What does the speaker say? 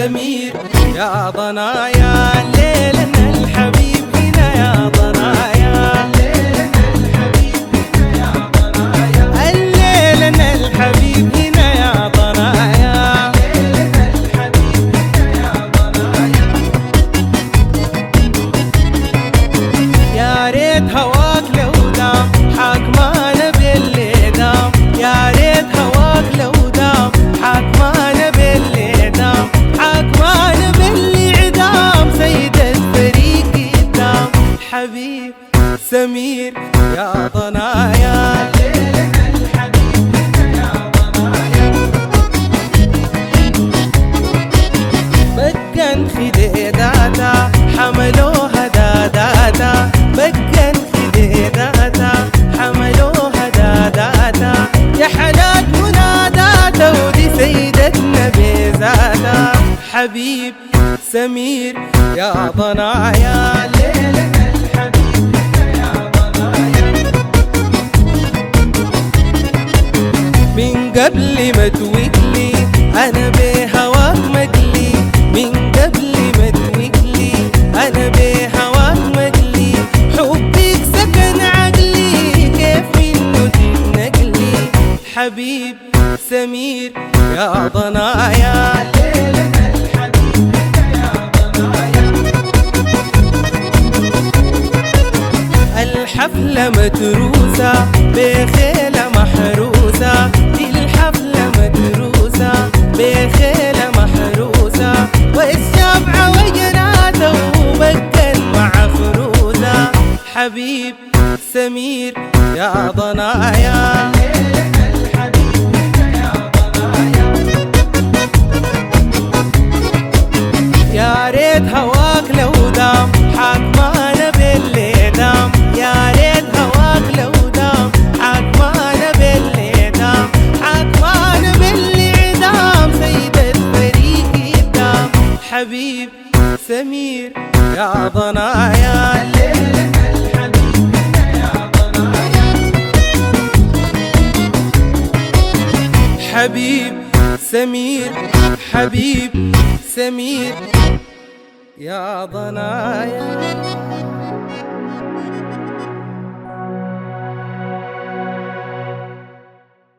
سمير يا ضنايا ليلنا الحبيب هنا يا ضنايا الليلنا الحبيب هنا يا ضنايا يا ريت هواك لو دام حاكمانا باللي دام يا ريت هواك لو دام حاكمانا باللي دام حاكمانا باللي عدام سيد الفريق قدام حبيب سمير يا ضنايا بكن خديداتا حملوها داداتا بكن خديداتا حملوها داداتا يا حلال مناداتا ودي سيدتنا بيزاتا حبيب سمير يا ضنايا ليلنا الحبيب يا ضنايا من قبل ما توكلي انا بهواك مقلي من قبل ما توكلي انا بهواك مقلي حبك سكن عقلي كيف منه تتنقلي حبيب سمير يا ضنايا ليلنا الحبيب يا ضنايا الحفلة متروسة بخيلة محروسة دي الحفلة متروسة بخيلة محروسة والسبعة وجناته وبكن مع فروسة حبيب سمير يا ضنايا يا ريت هواك لو دام حاكمانا باللي دام يا ريت هواك لو دام حاكمانا باللي دام حاكمانا باللي عدام سيد الفريق قدام حبيب سمير يا ضنايا ليلنا الحبيب يا ضنايا حبيب سمير حبيب سمير يا ضنايا